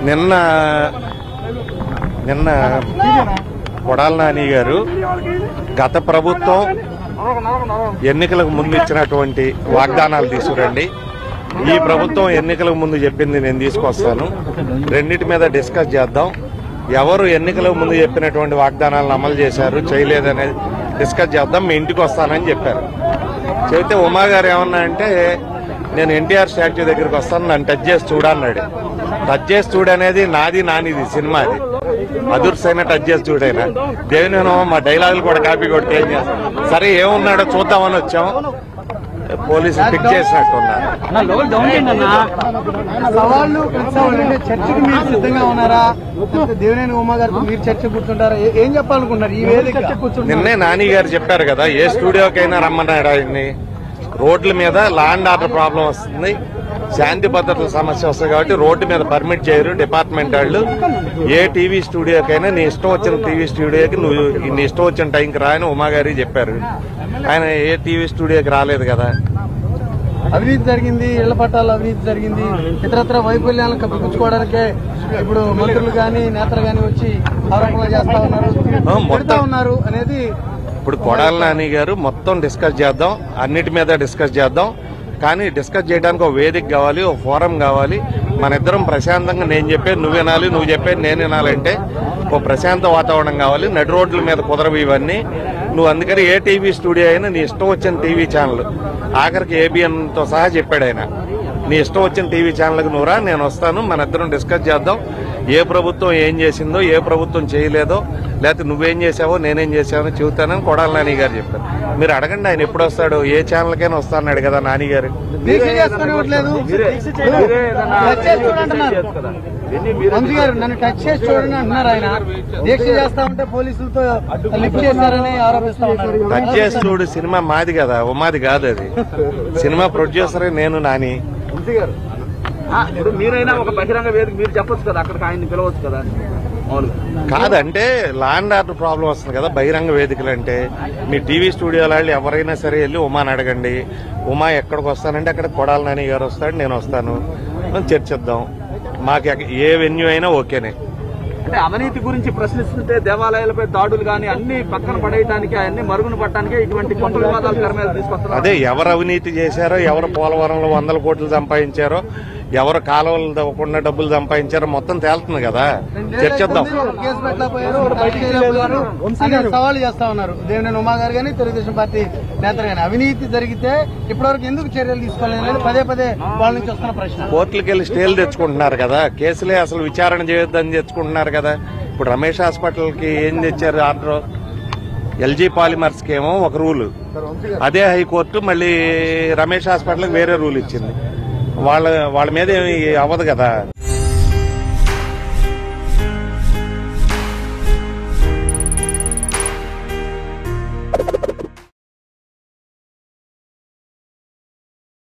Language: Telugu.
నిన్న నిన్న కొడాల నాని గారు గత ప్రభుత్వం ఎన్నికలకు ముందు ఇచ్చినటువంటి వాగ్దానాలు తీసుకురండి ఈ ప్రభుత్వం ఎన్నికలకు ముందు చెప్పింది నేను తీసుకొస్తాను రెండింటి మీద డిస్కస్ చేద్దాం ఎవరు ఎన్నికలకు ముందు చెప్పినటువంటి వాగ్దానాలను అమలు చేశారు చేయలేదనేది డిస్కస్ చేద్దాం మీ ఇంటికి వస్తానని చెప్పారు చెబితే ఉమా గారు ఏమన్నా అంటే నేను ఎన్టీఆర్ స్టాచ్యూ దగ్గరికి వస్తాను నన్ను టచ్ చేసి చూడన్నాడు టచ్ చేసి చూడనేది నాది నానిది సినిమా అది అదుర్సైన టచ్ చేసి చూడైనా దేవినేమో మా డైలాగులు కూడా కాపీ కొట్టి ఏం చేస్తాం సరే ఏమున్నాడో చూద్దామని వచ్చాం పోలీసులు పిక్ చేసినట్టున్నారు సవాళ్ళు ప్రతిసవాళ్ళు అంటే చర్చకు మీరు సిద్ధంగా ఉన్నారా లేకపోతే దేవినేని ఉమా గారితో మీరు చర్చ కూర్చుంటారా ఏ- ఏం చెప్పాలనుకుంటున్నారు ఈ వేదిక కూర్చుంటారు నిన్నే నాని గారు చెప్పారు కదా ఏ స్టూడియోకైనా రమ్మన్నాడు ఆయన్ని రోడ్ల మీద ల్యాండ్ ఆర్డర్ ప్రాబ్లం వస్తుంది శాంతి భద్రతల సమస్య వస్తుంది కాబట్టి రోడ్డు మీద పర్మిట్ చేయరు డిపార్ట్మెంట్ వాళ్ళు ఏ టీవీ స్టూడియోకైనా నీ ఇష్టం వచ్చిన టీవీ స్టూడియోకి నువ్వు నీ ఇష్టం వచ్చిన టైంకి రా అని ఉమా గారికి చెప్పారు ఆయన ఏ టీవీ స్టూడియోకి రాలేదు కదా అవినీతి జరిగింది ఇళ్ల పట్టాలు అవినీతి జరిగింది ఇతరత్ర వైఫల్యాలను కప్పిపుచ్చుకోవడానికే ఇప్పుడు మంత్రులు గాని నేతలు గాని వచ్చి ఆరోపణలు చేస్తా ఉన్నారు మొత్తం- పెడతా ఉన్నారు అనేది ఇప్పుడు కొడాల నాని గారు మొత్తం డిస్కస్ చేద్దాం అన్నిటి మీద డిస్కస్ చేద్దాం కానీ డిస్కస్ చేయడానికి ఒక వేదిక కావాలి ఒక ఫోరం కావాలి మన ఇద్దరం ప్రశాంతంగా నేను చెప్పేది నువ్వు వినాలి నువ్వు చెప్పేది నేను వినాలంటే ఒక ప్రశాంత వాతావరణం కావాలి నడి రోడ్ల మీద కుదరవు ఇవన్నీ నువ్వు అందుకని ఏ టీవీ స్టూడియో అయినా నీ ఇష్టం వచ్చిన టీవీ ఛానల్ ఆఖరికి ABN తో సహా చెప్పాడు ఆయన నీ ఇష్టం వచ్చిన టీవీ ఛానల్కి నువ్వురా నేను వస్తాను మన ఇద్దరం డిస్కస్ చేద్దాం ఏ ప్రభుత్వం ఏం చేసిందో ఏ ప్రభుత్వం చేయలేదో లేకపోతే నువ్వేం చేసావో నేనేం చేసావో చెబుతానని కొడాల నాని గారు చెప్పారు మీరు అడగండి ఆయన ఎప్పుడు వస్తాడు ఏ ఛానల్కైనా వస్తాన్నాడు కదా నాని గారు దీక్ష చేసుకునివ్వట్లేదు టచ్ చేసి చూడండి అంటున్నారు మంత్రి గారు నన్ను టచ్ చేసి చూడండి అంటున్నారు ఆయన దీక్ష చేస్తా ఉంటే పోలీసులతో లిఫ్ట్ చేశారని ఆరోపిస్తా ఉన్నారు టచ్ చేసి చూడు సినిమా మాది కదా ఉమాది కాదు అది సినిమా ప్రొడ్యూసరే నేను నాని ఇప్పుడు మీరైనా ఒక బహిరంగ వేదిక మీరు చెప్పొచ్చు కదా అక్కడికి ఆయన్ని పిలవచ్చు కదా మామూలుగా కాదంటే ల్యాండ్ ఆర్డర్ ప్రాబ్లం వస్తుంది కదా బహిరంగ వేదికలు అంటే మీ టీవీ స్టూడియో వాళ్ళు ఎవరైనా సరే వెళ్ళి ఉమాని అడగండి ఉమా ఎక్కడికి వస్తానంటే అక్కడ కొడాల నాని గారు వస్తాడు నేను వస్తాను మనం చర్చిద్దాం మాకు ఎక్క- ఏ వెన్యూ అయినా ఓకేనే అంటే అవినీతి గురించి ప్రశ్నిస్తుంటే దేవాలయాలపై దాడులు కానీ అన్ని పక్కన పడేయడానికి అన్ని మరుగున పట్టడానికి ఇటువంటి కొత్త వివాదాలు తెర మీద తీసుకొస్తున్నారు అదే ఎవరు అవినీతి చేశారో ఎవరు పోలవరంలో వందల కోట్లు సంపాదించారో ఎవరు కాలువలు తవ్వకుండా డబ్బులు సంపాదించారో మొత్తం తేలుతుంది కదా చర్చిద్దాం కేసు పెట్టలేకపోయారు టచ్ చేయలేకపోయారు అని సవాల్ చేస్తా ఉన్నారు దేవినేని ఉమా గారు కానీ తెలుగుదేశం పార్టీ నేతలు కానీ అవినీతి జరిగితే ఇప్పటివరకు ఎందుకు చర్యలు తీసుకోలేదు అనేది పదే పదే వాళ్ళ నుంచి వస్తున్న ప్రశ్న కోర్టులకు వెళ్ళి స్టేలు తెచ్చుకుంటున్నారు కదా కేసులే అసలు విచారణ చేయొద్దని తెచ్చుకుంటున్నారు కదా ఇప్పుడు రమేష్ హాస్పిటల్కి ఏం తెచ్చారు ఆర్డర్ ఎల్జీ పాలిమర్స్కి ఏమో ఒక రూలు అదే హైకోర్టు మళ్ళీ రమేష్ హాస్పిటల్కి వేరే రూల్ ఇచ్చింది వాళ్ళ వాళ్ళ మీద ఏమి అవ్వదు కదా